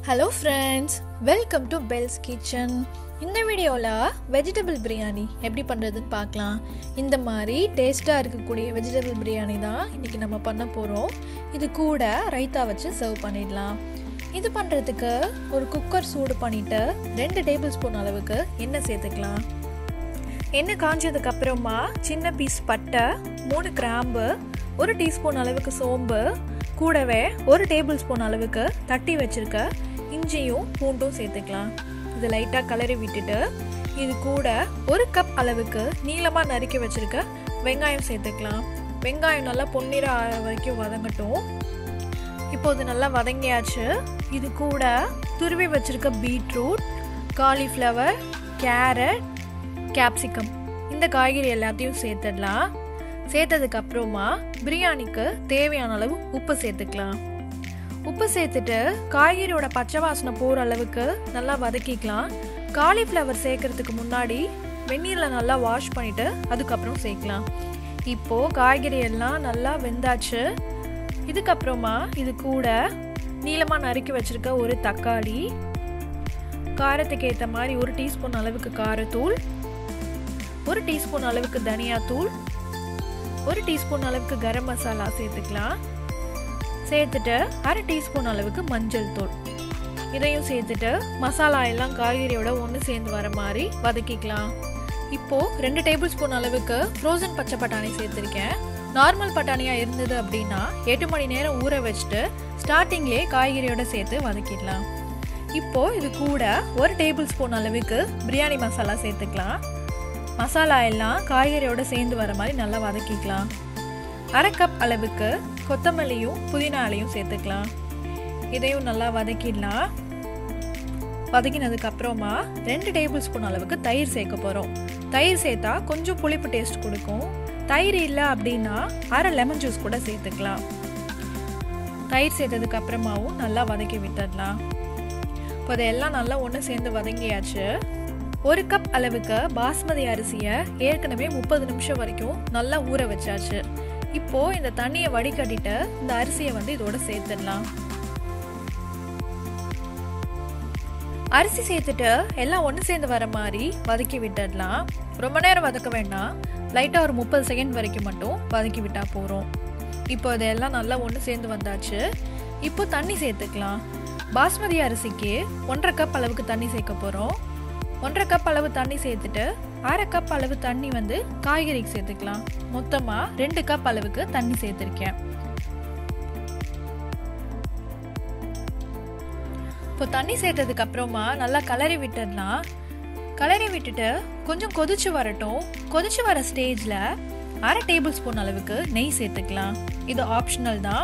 hello friends welcome to Bells Kitchen இந்த வீடியோவில் vegetable biryani எப்படி பண்ணுறதுன்னு பார்க்கலாம் இந்த மாதிரி டேஸ்ட்டாக இருக்கக்கூடிய வெஜிடபிள் பிரியாணி தான் இன்றைக்கி நம்ம பண்ண போகிறோம் இது கூட ரைத்தா வச்சு சர்வ் பண்ணிடலாம் இது பண்ணுறதுக்கு ஒரு குக்கர் சூடு பண்ணிவிட்டு ரெண்டு டேபிள் ஸ்பூன் அளவுக்கு எண்ணெய் சேர்த்துக்கலாம் எண்ணெய் காஞ்சதுக்கு அப்புறமா சின்ன பீஸ் பட்டை மூணு கிராம்பு ஒரு டீஸ்பூன் அளவுக்கு சோம்பு கூடவே ஒரு டேபிள் ஸ்பூன் அளவுக்கு தட்டி வச்சிருக்க இஞ்சியும் பூண்டும் சேர்த்துக்கலாம் இது லைட்டாக கலரி விட்டுட்டு இது கூட ஒரு கப் அளவுக்கு நீளமாக நறுக்கி வச்சிருக்க வெங்காயம் சேர்த்துக்கலாம் வெங்காயம் நல்லா பொன்னிற ஆற வரைக்கும் வதங்கட்டும் இப்போ இது நல்லா வதங்கியாச்சு இது கூட துருவி வச்சிருக்க பீட்ரூட் காலிஃப்ளவர் கேரட் கேப்சிகம் இந்த காய்கறி எல்லாத்தையும் சேர்த்துடலாம் சேர்த்ததுக்கு அப்புறமா பிரியாணிக்கு தேவையான அளவு உப்பு சேர்த்துக்கலாம் உப்பு சேர்த்துட்டு காய்கறியோட பச்சை வாசனை போகிற அளவுக்கு நல்லா வதக்கிக்கலாம் காலிஃப்ளவர் சேர்க்கறதுக்கு முன்னாடி வெந்நீரில் நல்லா வாஷ் பண்ணிவிட்டு அதுக்கப்புறம் சேர்க்கலாம் இப்போது காய்கறி எல்லாம் நல்லா வெந்தாச்சு இதுக்கப்புறமா இது கூட நீளமாக நறுக்கி வச்சுருக்க ஒரு தக்காளி காரத்துக்கு ஏற்ற மாதிரி ஒரு டீஸ்பூன் அளவுக்கு காரத்தூள் ஒரு டீஸ்பூன் அளவுக்கு தனியாத்தூள் ஒரு டீஸ்பூன் அளவுக்கு கரம் மசாலா சேர்த்துக்கலாம் சேர்த்துட்டு அரை டீஸ்பூன் அளவுக்கு மஞ்சள் தூள் இதையும் சேர்த்துட்டு மசாலா எல்லாம் காய்கறியோட ஒன்று சேர்ந்து வர மாதிரி வதக்கிக்கலாம் இப்போது ரெண்டு டேபிள் ஸ்பூன் அளவுக்கு ஃப்ரோசன் பச்சை பட்டாணி சேர்த்துருக்கேன் நார்மல் பட்டாணியாக இருந்தது அப்படின்னா எட்டு மணி நேரம் ஊற வச்சுட்டு ஸ்டார்டிங்லேயே காய்கறியோட சேர்த்து வதக்கிடலாம் இப்போது இது கூட ஒரு டேபிள் ஸ்பூன் அளவுக்கு பிரியாணி மசாலா சேர்த்துக்கலாம் மசாலா எல்லாம் காய்கறியோட சேர்ந்து வர மாதிரி நல்லா வதக்கிக்கலாம் அரை கப் அளவுக்கு கொத்தமல்லியும் புதினாலையும் சேர்த்துக்கலாம் இதையும் நல்லா வதக்கிடலாம் வதக்கினதுக்கு அப்புறமா ரெண்டு டேபிள் ஸ்பூன் அளவுக்கு தயிர் சேர்க்க போகிறோம் தயிர் சேர்த்தா கொஞ்சம் புளிப்பு டேஸ்ட் கொடுக்கும் தயிர் இல்லை அப்படின்னா அரை லெமன் ஜூஸ் கூட சேர்த்துக்கலாம் தயிர் சேர்த்ததுக்கு அப்புறமாவும் நல்லா வதக்கி விட்டுடலாம் இப்போ இதெல்லாம் நல்லா ஒன்று சேர்ந்து வதங்கியாச்சு ஒரு கப் அளவுக்கு பாஸ்மதி அரிசியை ஏற்கனவே முப்பது நிமிஷம் வரைக்கும் நல்லா ஊற வச்சாச்சு இப்போ இந்த தண்ணியை வடிகட்டிட்டு இந்த அரிசியை வந்து இதோட சேர்த்துடலாம் அரிசி சேர்த்துட்டு எல்லாம் ஒன்று சேர்ந்து வர மாதிரி வதக்கி விட்டுடலாம் ரொம்ப நேரம் வதக்க வேண்டாம் லைட்டாக ஒரு முப்பது செகண்ட் வரைக்கும் மட்டும் வதக்கி விட்டா போகிறோம் இப்போ இதெல்லாம் நல்லா ஒன்று சேர்ந்து வந்தாச்சு இப்போ தண்ணி சேர்த்துக்கலாம் பாஸ்மதி அரிசிக்கு ஒன்றரை கப் அளவுக்கு தண்ணி சேர்க்க போகிறோம் ஒன்றரை கப் அளவு தண்ணி சேர்த்துட்டு அரை கப் அளவு தண்ணி வந்து காய்கறிக்கு சேர்த்துக்கலாம் மொத்தமாக ரெண்டு கப் அளவுக்கு தண்ணி சேர்த்துருக்கேன் இப்போ தண்ணி சேர்த்ததுக்கு அப்புறமா நல்லா கலரி விட்டுடலாம் கலரி விட்டுட்டு கொஞ்சம் கொதிச்சு வரட்டும் கொதிச்சு வர ஸ்டேஜில் அரை டேபிள் ஸ்பூன் அளவுக்கு நெய் சேர்த்துக்கலாம் இது ஆப்ஷனல் தான்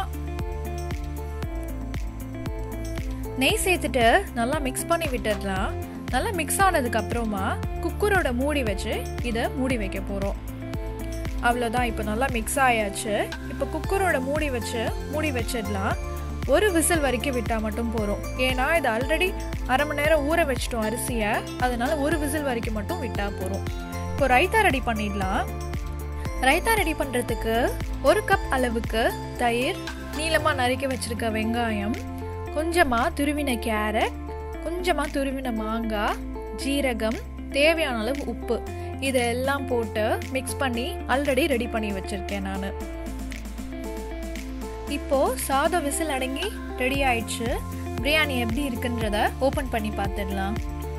நெய் சேர்த்துட்டு நல்லா மிக்ஸ் பண்ணி விட்டுடலாம் நல்லா மிக்ஸ் ஆனதுக்கு அப்புறமா குக்கரோட மூடி வச்சு இதை மூடி வைக்க போகிறோம் அவ்வளோதான் இப்போ நல்லா மிக்ஸ் ஆயாச்சு இப்போ குக்கரோட மூடி வச்சு மூடி வச்சிடலாம் ஒரு விசில் வரைக்கும் விட்டால் மட்டும் போகிறோம் ஏன்னா இது ஆல்ரெடி அரை மணி நேரம் ஊற வச்சிட்டோம் அரிசியை அதனால ஒரு விசில் வரைக்கும் மட்டும் விட்டால் போகிறோம் இப்போ ரைத்தா ரெடி பண்ணிடலாம் ரைத்தா ரெடி பண்ணுறதுக்கு ஒரு கப் அளவுக்கு தயிர் நீளமாக நறுக்கி வச்சுருக்க வெங்காயம் கொஞ்சமாக துருவின கேரட் கொஞ்சமாக துருவின மாங்காய் ஜீரகம் தேவையான அளவு உப்பு இதெல்லாம் போட்டு மிக்ஸ் பண்ணி ஆல்ரெடி ரெடி பண்ணி வச்சுருக்கேன் நான் இப்போது சாதம் விசில் அடங்கி ரெடி ஆயிடுச்சு பிரியாணி எப்படி இருக்குன்றத ஓப்பன் பண்ணி பார்த்துடலாம்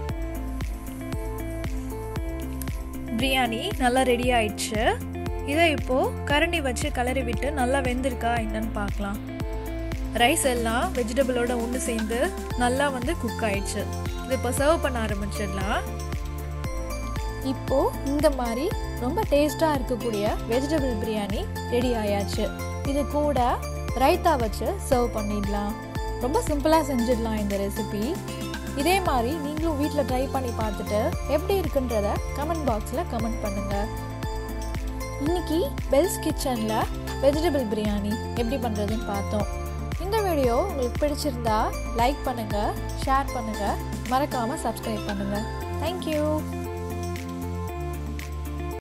பிரியாணி நல்லா ரெடி ஆயிடுச்சு இதை இப்போது கரண்டி வச்சு கலரி விட்டு நல்லா வெந்திருக்கா என்னன்னு பார்க்கலாம் ரைஸ் எல்லாம் வெஜிடபிளோட ஒன்று சேர்ந்து நல்லா வந்து குக் ஆயிடுச்சு இது இப்போ சர்வ் பண்ண ஆரம்பிச்சிடலாம் இப்போது இந்த மாதிரி ரொம்ப டேஸ்ட்டாக இருக்கக்கூடிய வெஜிடபிள் பிரியாணி ரெடி ஆயாச்சு இது கூட ரைத்தா வச்சு சர்வ் பண்ணிடலாம் ரொம்ப சிம்பிளாக செஞ்சிடலாம் இந்த ரெசிபி இதே மாதிரி நீங்களும் வீட்டில் ட்ரை பண்ணி பார்த்துட்டு எப்படி இருக்குன்றத கமெண்ட் பாக்ஸில் கமெண்ட் பண்ணுங்கள் இன்னைக்கு பெல்ஸ் கிச்சனில் வெஜிடபிள் பிரியாணி எப்படி பண்ணுறதுன்னு பார்த்தோம் இந்த வீடியோ உங்களுக்கு பிடிச்சிருந்தா லைக் பண்ணுங்கள் ஷேர் பண்ணுங்கள் மறக்காமல் சப்ஸ்கிரைப் பண்ணுங்கள் தேங்க்யூ